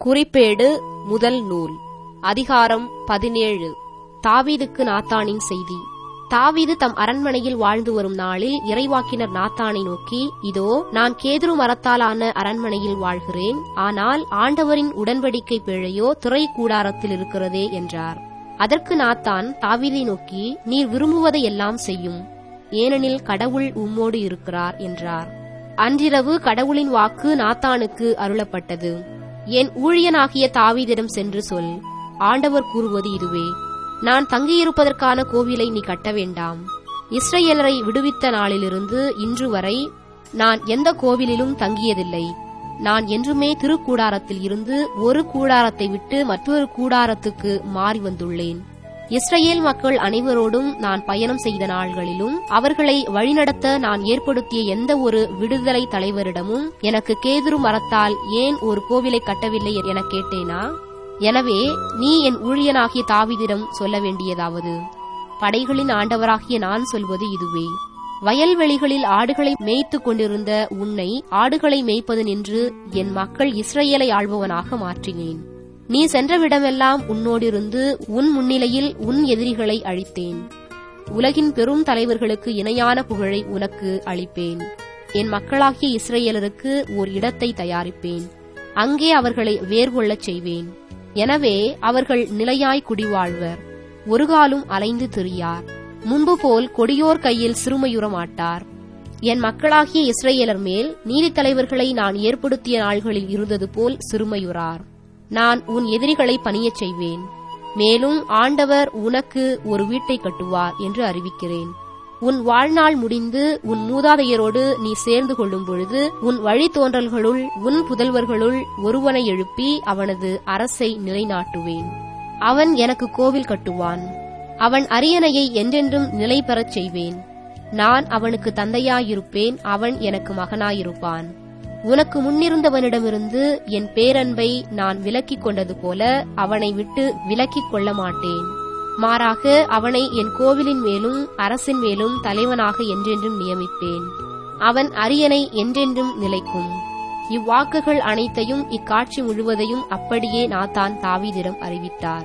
குறிப்பேடு முதல் நூல் அதிகாரம் பதினேழு தாவீதுக்கு நாத்தானின் செய்தி தாவீது தம் அரண்மனையில் வாழ்ந்து வரும் நாளில் இறைவாக்கினர் நாத்தானை நோக்கி இதோ நான் கேதுரு மரத்தாலான அரண்மனையில் வாழ்கிறேன் ஆனால் ஆண்டவரின் உடன்படிக்கை பிழையோ திரை கூடாரத்தில் இருக்கிறதே என்றார் அதற்கு நாத்தான் தாவீதை நோக்கி நீர் விரும்புவதை எல்லாம் செய்யும் ஏனெனில் கடவுள் உம்மோடு இருக்கிறார் என்றார் அன்றிரவு கடவுளின் வாக்கு நாத்தானுக்கு அருளப்பட்டது என் ஊழியனாகிய தாவீதிடம் சென்று சொல் ஆண்டவர் கூறுவது இதுவே நான் தங்கியிருப்பதற்கான கோவிலை நீ கட்ட வேண்டாம் இஸ்ரேலரை விடுவித்த நாளிலிருந்து இன்று வரை நான் எந்த கோவிலிலும் தங்கியதில்லை நான் என்றுமே திருக்கூடாரத்தில் இருந்து ஒரு கூடாரத்தை விட்டு மற்றொரு கூடாரத்துக்கு மாறி வந்துள்ளேன் இஸ்ரேல் மக்கள் அனைவரோடும் நான் பயணம் செய்த நாள்களிலும் அவர்களை வழிநடத்த நான் ஏற்படுத்திய எந்த ஒரு விடுதலை தலைவரிடமும் எனக்கு கேதுரு மரத்தால் ஏன் ஒரு கோவிலை கட்டவில்லை என கேட்டேனா எனவே நீ என் ஊழியனாகிய தாவிதிடம் சொல்ல வேண்டியதாவது படைகளின் ஆண்டவராகிய நான் சொல்வது இதுவே வயல்வெளிகளில் ஆடுகளை மேய்த்து கொண்டிருந்த உன்னை ஆடுகளை மேய்ப்பது நின்று என் மக்கள் இஸ்ரேலை ஆள்பவனாக மாற்றினேன் நீ சென்றவிடமெல்லாம் உன்னோடிருந்து உன் முன்னிலையில் உன் எதிரிகளை அழித்தேன் உலகின் பெரும் தலைவர்களுக்கு இணையான புகழை உனக்கு அளிப்பேன் என் மக்களாகிய இஸ்ரேலருக்கு ஓர் இடத்தை தயாரிப்பேன் அங்கே அவர்களை வேர்கொள்ளச் செய்வேன் எனவே அவர்கள் நிலையாய் குடிவாழ்வர் ஒருகாலும் அலைந்து திரியார் முன்பு போல் கொடியோர் கையில் சிறுமையுற மாட்டார் என் மக்களாகிய இஸ்ரேலர் மேல் நீதித் தலைவர்களை நான் ஏற்படுத்திய நாள்களில் இருந்தது போல் சிறுமையுறார் நான் உன் எதிரிகளை பணியச் செய்வேன் மேலும் ஆண்டவர் உனக்கு ஒரு வீட்டை கட்டுவார் என்று அறிவிக்கிறேன் உன் வாழ்நாள் முடிந்து உன் மூதாதையரோடு நீ சேர்ந்து கொள்ளும் பொழுது உன் வழித்தோன்றல்களுள் உன் புதல்வர்களுள் ஒருவனை எழுப்பி அவனது அரசை நிலைநாட்டுவேன் அவன் எனக்கு கோவில் கட்டுவான் அவன் அரியணையை என்றென்றும் நிலை பெறச் செய்வேன் நான் அவனுக்கு தந்தையாயிருப்பேன் அவன் எனக்கு மகனாயிருப்பான் உனக்கு முன்னிருந்தவனிடமிருந்து என் பேரன்பை நான் விலக்கிக் கொண்டது போல அவனை விட்டு விலக்கிக் கொள்ள மாட்டேன் மாறாக அவனை என் கோவிலின் மேலும் அரசின் மேலும் தலைவனாக என்றென்றும் நியமிப்பேன் அவன் அரியணை என்றென்றும் நிலைக்கும் இவ்வாக்குகள் அனைத்தையும் இக்காட்சி முழுவதையும் அப்படியே நாத்தான் தாவீதிடம் அறிவித்தார்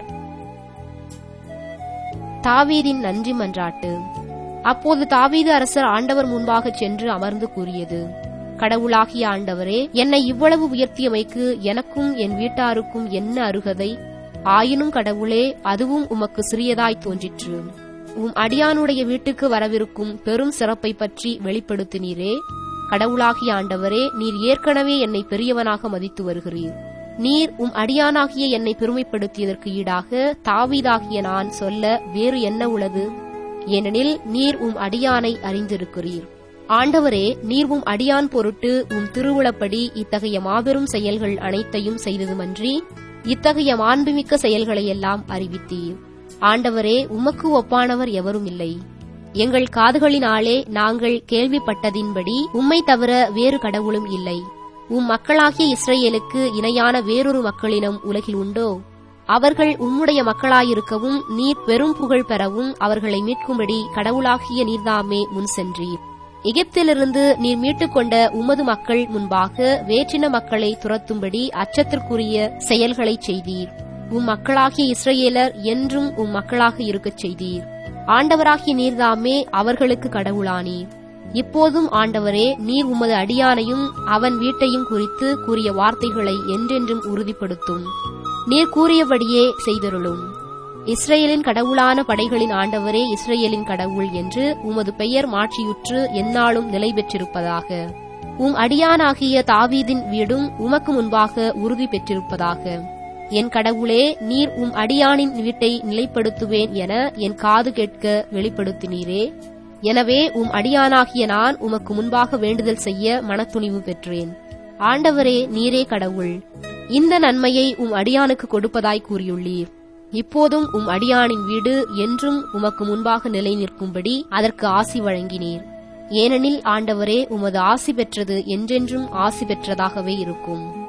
தாவீதின் நன்றி மன்றாட்டு அப்போது தாவீது அரசர் ஆண்டவர் முன்பாக சென்று அமர்ந்து கூறியது கடவுளாகிய ஆண்டவரே என்னை இவ்வளவு உயர்த்தியமைக்கு எனக்கும் என் வீட்டாருக்கும் என்ன அருகதை ஆயினும் கடவுளே அதுவும் உமக்கு சிறியதாய் தோன்றிற்று உம் அடியானுடைய வீட்டுக்கு வரவிருக்கும் பெரும் சிறப்பை பற்றி வெளிப்படுத்தினீரே கடவுளாகிய ஆண்டவரே நீர் ஏற்கனவே என்னை பெரியவனாக மதித்து வருகிறீர் நீர் உம் அடியானாகிய என்னை பெருமைப்படுத்தியதற்கு ஈடாக தாவீதாகிய நான் சொல்ல வேறு என்ன உள்ளது ஏனெனில் நீர் உம் அடியானை அறிந்திருக்கிறீர் ஆண்டவரே நீர் உம் அடியான் பொருட்டு உம் திருவுளப்படி இத்தகைய மாபெரும் செயல்கள் அனைத்தையும் செய்ததுமன்றி இத்தகைய மாண்புமிக்க செயல்களையெல்லாம் அறிவித்தீர் ஆண்டவரே உமக்கு ஒப்பானவர் எவரும் இல்லை எங்கள் காதுகளினாலே நாங்கள் கேள்விப்பட்டதின்படி உம்மை தவிர வேறு கடவுளும் இல்லை உம் மக்களாகிய இஸ்ரேலுக்கு இணையான வேறொரு மக்களினம் உலகில் உண்டோ அவர்கள் உம்முடைய மக்களாயிருக்கவும் நீர் பெரும் புகழ் பெறவும் அவர்களை மீட்கும்படி கடவுளாகிய நீர்தாமே முன் சென்றீர் எகிப்திலிருந்து நீர் மீட்டுக்கொண்ட உமது மக்கள் முன்பாக வேற்றின மக்களை துரத்தும்படி அச்சத்திற்குரிய செயல்களைச் செய்தீர் உம் மக்களாகிய இஸ்ரேலர் என்றும் உம் மக்களாக இருக்கச் செய்தீர் ஆண்டவராகிய நீர்தாமே அவர்களுக்கு கடவுளானீர் இப்போதும் ஆண்டவரே நீர் உமது அடியானையும் அவன் வீட்டையும் குறித்து கூறிய வார்த்தைகளை என்றென்றும் உறுதிப்படுத்தும் நீர் கூறியபடியே செய்தருளும் இஸ்ரேலின் கடவுளான படைகளின் ஆண்டவரே இஸ்ரேலின் கடவுள் என்று உமது பெயர் மாற்றியுற்று எந்நாளும் நிலை பெற்றிருப்பதாக உம் அடியானாகிய தாவீதின் வீடும் உமக்கு முன்பாக உறுதி பெற்றிருப்பதாக என் கடவுளே நீர் உம் அடியானின் வீட்டை நிலைப்படுத்துவேன் என என் காது கேட்க வெளிப்படுத்தினீரே எனவே உம் அடியானாகிய நான் உமக்கு முன்பாக வேண்டுதல் செய்ய மனத்துணிவு பெற்றேன் ஆண்டவரே நீரே கடவுள் இந்த நன்மையை உம் அடியானுக்கு கொடுப்பதாய் கூறியுள்ளீர் இப்போதும் உம் அடியானின் வீடு என்றும் உமக்கு முன்பாக நிலை நிற்கும்படி அதற்கு ஆசி வழங்கினீர் ஏனெனில் ஆண்டவரே உமது ஆசி பெற்றது என்றென்றும் ஆசி பெற்றதாகவே இருக்கும்